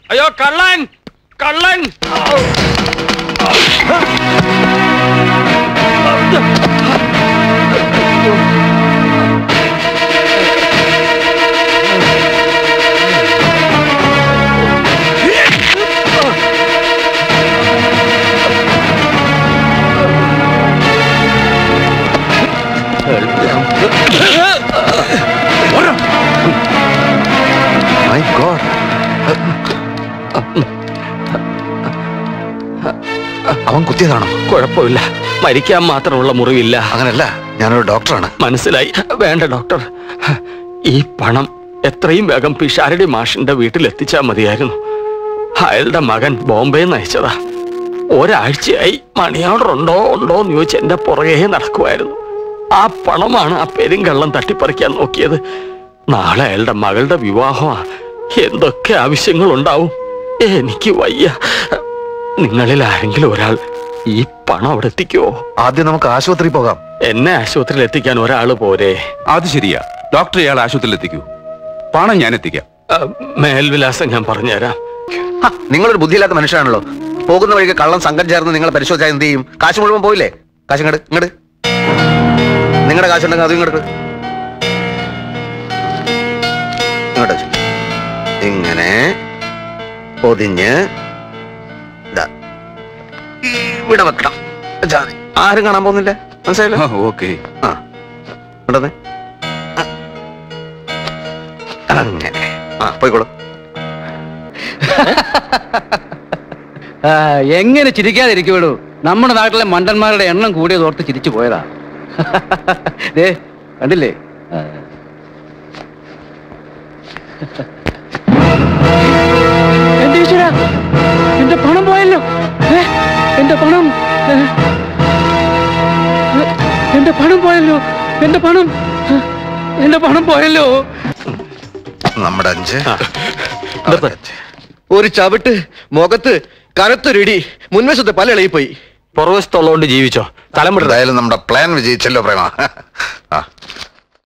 അയ്യോ കള്ളൻ കള്ളൻ മൈ ഗോഡ് അവൻ കുത്തിയതാണോ കുഴപ്പമില്ല മരിക്കാൻ മാത്രമുള്ള മുറിവില്ല അങ്ങനല്ല ഞാനൊരു ഡോക്ടറാണ് മനസ്സിലായി വേണ്ട ഡോക്ടർ ഈ പണം എത്രയും വേഗം പിഷാരടി മാഷിന്റെ വീട്ടിൽ എത്തിച്ചാൽ മതിയായിരുന്നു അയാളുടെ മകൻ ബോംബെ നയിച്ചതാ ഒരാഴ്ചയായി മണി ഓർഡർ ഉണ്ടോ ഉണ്ടോ എന്ന് ചോദിച്ച് എന്റെ പുറകെ നടക്കുമായിരുന്നു ആ പണമാണ് ആ പെരുങ്കള്ളം തട്ടിപ്പറിക്കാൻ നോക്കിയത് നാളെ അയാളുടെ മകളുടെ വിവാഹമാ എന്തൊക്കെ ആവശ്യങ്ങളുണ്ടാവും എനിക്ക് വയ്യ നിങ്ങളിൽ ആരെങ്കിലും ഒരാൾ ഈ പണം അവിടെ എത്തിക്കുവോ ആദ്യം നമുക്ക് ആശുപത്രി പോകാം എന്നെ ആശുപത്രിയിൽ എത്തിക്കാൻ ഒരാള് പോരെ അത് ശരിയാ ഡോക്ടർ ഇയാൾ ആശുപത്രിയിൽ എത്തിക്കൂ പണം ഞാൻ എത്തിക്കാം ആ, മേൽവിലാസം ഞാൻ പറഞ്ഞുതരാം ഹ, നിങ്ങളൊരു ബുദ്ധിയില്ലാത്ത മനുഷ്യനാണല്ലോ പോകുന്ന വഴിക്ക് കള്ളം സംഘം ചേർന്ന് നിങ്ങളെ പരിശോധിച്ചാൽ എന്ത് ചെയ്യും കാശ് മുഴുവൻ പോയില്ലേ കാശ് ഇങ്ങോട്ട് ഇങ്ങോട്ട് നിങ്ങളുടെ കാശുണ്ടെങ്കിൽ അതും ഇങ്ങോട്ട് ഇങ്ങോട്ട് വെച്ച്. ഇങ്ങനെ പൊതിഞ്ഞ് ദാ, ഇവിടെ വെക്കണം വെച്ചാ മതി. ആരും കാണാൻ പോകുന്നില്ല മനസ്സിലായില്ലോ ഓക്കെ ആ ഇവിടുന്ന്. ആ. അങ്ങനെ ആ പോയിക്കോളൂ ആ, എങ്ങനെ ചിരിക്കാതിരിക്കുവിടൂ നമ്മുടെ നാട്ടിലെ മണ്ടന്മാരുടെ എണ്ണം കൂടിയത് ഓർത്ത് ചിരിച്ചു പോയതാ ദേ കണ്ടില്ലേ ആ. എന്റെ ഈശ്വരാ, എന്റെ പണം പോയല്ലോ ഏ, എന്റെ പണം ഏ, എന്റെ പണം പോയല്ലോ എന്റെ പണം എന്റെ പണം പോയല്ലോ നമ്മുടെ അഞ്ച് ഇതപ്പോ. ഒരു ചവിട്ട് മുഖത്ത് കനത്തൊരിടി മുൻവശത്ത് പല ഇളകിപ്പോയി പുറവശത്തുള്ളതുകൊണ്ട് ജീവിച്ചോ തലമുറ എന്തായാലും നമ്മുടെ പ്ലാൻ വിജയിച്ചല്ലോ പ്രേമ ആ